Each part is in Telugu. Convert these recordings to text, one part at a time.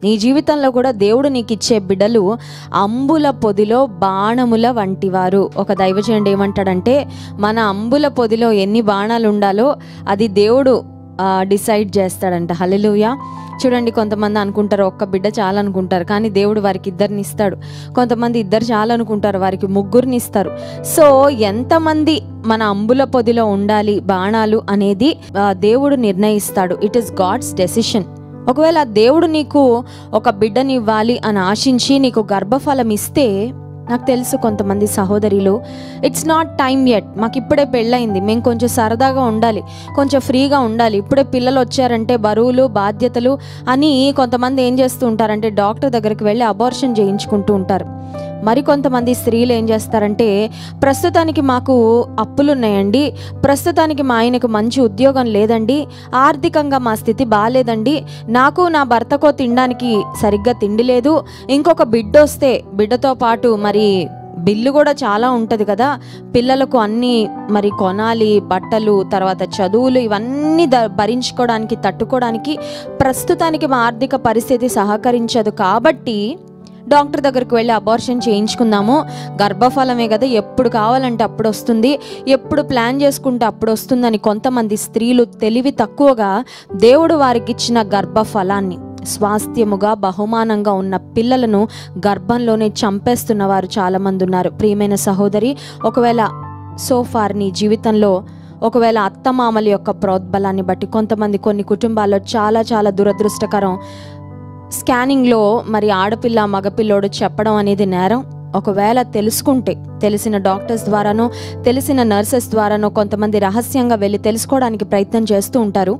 నీ జీవితంలో కూడా దేవుడు నీకు ఇచ్చే బిడ్డలు అంబుల పొదిలో బాణముల వంటివారు ఒక దైవజనుడు ఏమంటాడంటే మన అంబుల పొదిలో ఎన్ని బాణాలు ఉండాలో అది దేవుడు ఆ, డిసైడ్ చేస్తాడంట హల్లెలూయా చూడండి కొంతమంది అనుకుంటారు ఒక్క బిడ్డ చాలు అనుకుంటారు కానీ దేవుడు వారికి ఇద్దరిని ఇస్తాడు కొంతమంది ఇద్దరు చాలు అనుకుంటారు వారికి ముగ్గురిని ఇస్తారు సో ఎంతమంది మన అంబుల పొదిలో ఉండాలి బాణాలు అనేది ఆ, దేవుడు నిర్ణయిస్తాడు ఇట్ ఈస్ గాడ్స్ డెసిషన్ ఒకవేళ దేవుడు నీకు ఒక బిడ్డని ఇవ్వాలి అని ఆశించి నీకు గర్భఫలం ఇస్తే నాకు తెలుసు కొంతమంది సహోదరులు ఇట్స్ నాట్ టైం ఎట్ మాకు ఇప్పుడే పెళ్ళయింది మేము కొంచెం సరదాగా ఉండాలి కొంచెం ఫ్రీగా ఉండాలి ఇప్పుడే పిల్లలు వచ్చారంటే బరువులు బాధ్యతలు అని కొంతమంది ఏం చేస్తూ ఉంటారంటే డాక్టర్ దగ్గరికి వెళ్ళి అబార్షన్ చేయించుకుంటూ ఉంటారు మరికొంతమంది స్త్రీలు ఏం చేస్తారంటే ప్రస్తుతానికి మాకు అప్పులు ఉన్నాయండి ప్రస్తుతానికి మా ఆయనకు మంచి ఉద్యోగం లేదండి ఆర్థికంగా మా స్థితి బాగాలేదండి నాకు నా భర్తకో తినడానికి సరిగ్గా తిండి లేదు ఇంకొక బిడ్డ వస్తే బిడ్డతో పాటు మరి బిల్లు కూడా చాలా ఉంటుంది కదా పిల్లలకు అన్నీ మరి కొనాలి బట్టలు తర్వాత చదువులు ఇవన్నీ ద భరించుకోవడానికి తట్టుకోవడానికి ప్రస్తుతానికి మా ఆర్థిక పరిస్థితి సహకరించదు కాబట్టి డాక్టర్ దగ్గరికి వెళ్ళి అబార్షన్ చేయించుకుందాము గర్భఫలమే కదా ఎప్పుడు కావాలంటే అప్పుడు వస్తుంది ఎప్పుడు ప్లాన్ చేసుకుంటే అప్పుడు వస్తుందని కొంతమంది స్త్రీలు తెలివి తక్కువగా దేవుడు వారికి ఇచ్చిన గర్భఫలాన్ని స్వాస్థ్యముగా బహుమానంగా ఉన్న పిల్లలను గర్భంలోనే చంపేస్తున్న వారు చాలామంది ఉన్నారు ప్రియమైన సహోదరి ఒకవేళ సోఫార్ నీ జీవితంలో ఒకవేళ అత్తమామల యొక్క ప్రోద్బలాన్ని బట్టి కొంతమంది కొన్ని కుటుంబాల్లో చాలా చాలా దురదృష్టకరం స్కానింగ్లో మరి ఆడపిల్ల మగపిల్లోడు చెప్పడం అనేది నేరం ఒకవేళ తెలుసుకుంటే తెలిసిన డాక్టర్స్ ద్వారానో తెలిసిన నర్సెస్ ద్వారానో కొంతమంది రహస్యంగా వెళ్ళి తెలుసుకోవడానికి ప్రయత్నం చేస్తూ ఉంటారు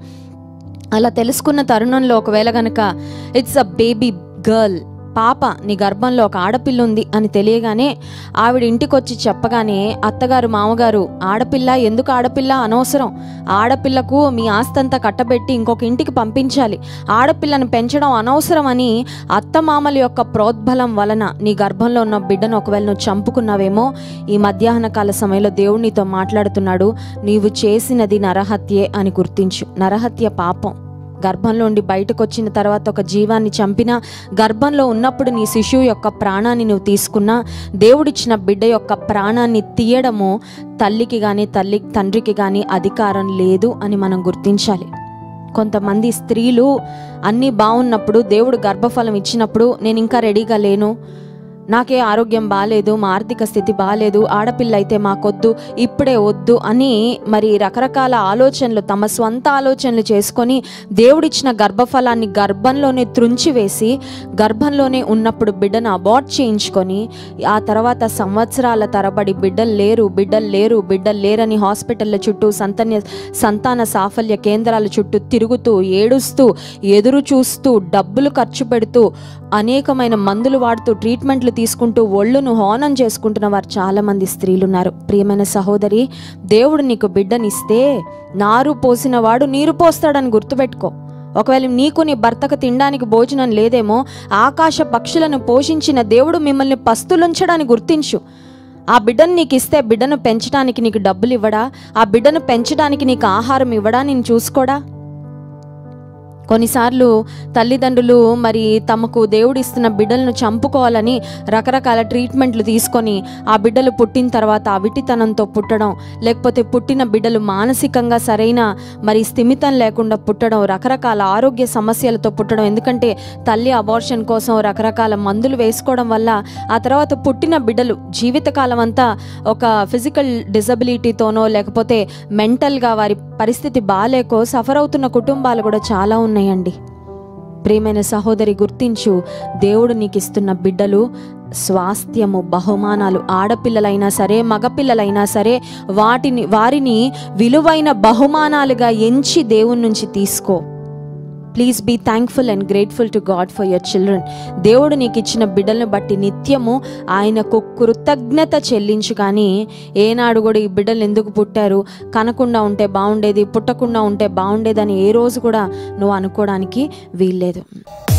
అలా తెలుసుకున్న తరుణంలో ఒకవేళ గనక ఇట్స్ అ బేబీ గర్ల్ పాప నీ గర్భంలో ఒక ఆడపిల్ల ఉంది అని తెలియగానే ఆవిడ ఇంటికి వచ్చి చెప్పగానే అత్తగారు మామగారు ఆడపిల్ల ఎందుకు ఆడపిల్ల అనవసరం ఆడపిల్లకు మీ ఆస్తంతా కట్టబెట్టి ఇంకొక ఇంటికి పంపించాలి ఆడపిల్లను పెంచడం అనవసరం అని అత్తమామల యొక్క ప్రోద్బలం వలన నీ గర్భంలో ఉన్న బిడ్డను ఒకవేళ నువ్వు చంపుకున్నావేమో ఈ మధ్యాహ్న కాల సమయంలో దేవుడు నీతో మాట్లాడుతున్నాడు నీవు చేసినది నరహత్యే అని గుర్తించు నరహత్య పాపం గర్భంలో ఉండి బయటకు వచ్చిన తర్వాత ఒక జీవాన్ని చంపినా గర్భంలో ఉన్నప్పుడు నీ శిశువు యొక్క ప్రాణాన్ని నువ్వు తీసుకున్నా దేవుడిచ్చిన బిడ్డ యొక్క ప్రాణాన్ని తీయడము తల్లికి కానీ తల్లి తండ్రికి కానీ అధికారం లేదు అని మనం గుర్తించాలి కొంతమంది స్త్రీలు అన్నీ బాగున్నప్పుడు దేవుడు గర్భఫలం ఇచ్చినప్పుడు నేను ఇంకా రెడీగా లేను నాకే ఆరోగ్యం బాగాలేదు మా ఆర్థిక స్థితి బాగాలేదు ఆడపిల్ల అయితే మాకొద్దు ఇప్పుడే వద్దు అని మరి రకరకాల ఆలోచనలు తమ స్వంత ఆలోచనలు చేసుకొని దేవుడిచ్చిన గర్భఫలాన్ని గర్భంలోనే త్రుంచివేసి గర్భంలోనే ఉన్నప్పుడు బిడ్డను అబార్ట్ చేయించుకొని ఆ తర్వాత సంవత్సరాల తరబడి బిడ్డలు లేరు బిడ్డలు లేరు బిడ్డలు లేరని హాస్పిటల్ల చుట్టూ సంతాన సంతాన సాఫల్య కేంద్రాల చుట్టూ తిరుగుతూ ఏడుస్తూ ఎదురు చూస్తూ డబ్బులు ఖర్చు పెడుతూ అనేకమైన మందులు వాడుతూ ట్రీట్మెంట్లు తీసుకుంటూ ఒళ్ళును హోనం చేసుకుంటున్న వారు చాలామంది స్త్రీలు ఉన్నారు ప్రియమైన సహోదరి దేవుడు నీకు బిడ్డనిస్తే నారు పోసిన వాడు నీరు పోస్తాడని గుర్తుపెట్టుకో ఒకవేళ నీకు నీ భర్తకు తినడానికి భోజనం లేదేమో ఆకాశ పక్షులను పోషించిన దేవుడు మిమ్మల్ని పస్తులుంచడానికి గుర్తించు ఆ బిడ్డను నీకు ఇస్తే బిడ్డను పెంచడానికి నీకు డబ్బులు ఇవ్వడా ఆ బిడ్డను పెంచడానికి నీకు ఆహారం ఇవ్వడా నేను చూసుకోడా కొన్నిసార్లు తల్లిదండ్రులు మరి తమకు దేవుడిస్తున్న బిడ్డలను చంపుకోవాలని రకరకాల ట్రీట్మెంట్లు తీసుకొని ఆ బిడ్డలు పుట్టిన తర్వాత అవిటితనంతో పుట్టడం లేకపోతే పుట్టిన బిడ్డలు మానసికంగా సరైన మరి స్థిమితం లేకుండా పుట్టడం రకరకాల ఆరోగ్య సమస్యలతో పుట్టడం ఎందుకంటే తల్లి అబార్షన్ కోసం రకరకాల మందులు వేసుకోవడం వల్ల ఆ తర్వాత పుట్టిన బిడ్డలు జీవితకాలం అంతా ఒక ఫిజికల్ డిజబిలిటీతోనో లేకపోతే మెంటల్గా వారి పరిస్థితి బాగాలేకో సఫర్ అవుతున్న కుటుంబాలు కూడా చాలా ఉన్నాయండి ప్రియమైన సహోదరి గుర్తించు దేవుడు నీకు ఇస్తున్న బిడ్డలు స్వాస్థ్యము బహుమానాలు ఆడపిల్లలైనా సరే మగపిల్లలైనా సరే వాటిని వారిని విలువైన బహుమానాలుగా ఎంచి దేవుని నుంచి తీసుకో please be thankful and grateful to God for your children దేవుడు నీకు ఇచ్చిన బిడ్డలను బట్టి నిత్యము ఆయనకు కృతజ్ఞత చెల్లించు కానీ ఏనాడు కూడా ఈ బిడ్డలు ఎందుకు పుట్టారు కనకుండా ఉంటే బాగుండేది పుట్టకుండా ఉంటే బాగుండేదని ఏ రోజు కూడా నువ్వు అనుకోవడానికి వీల్లేదు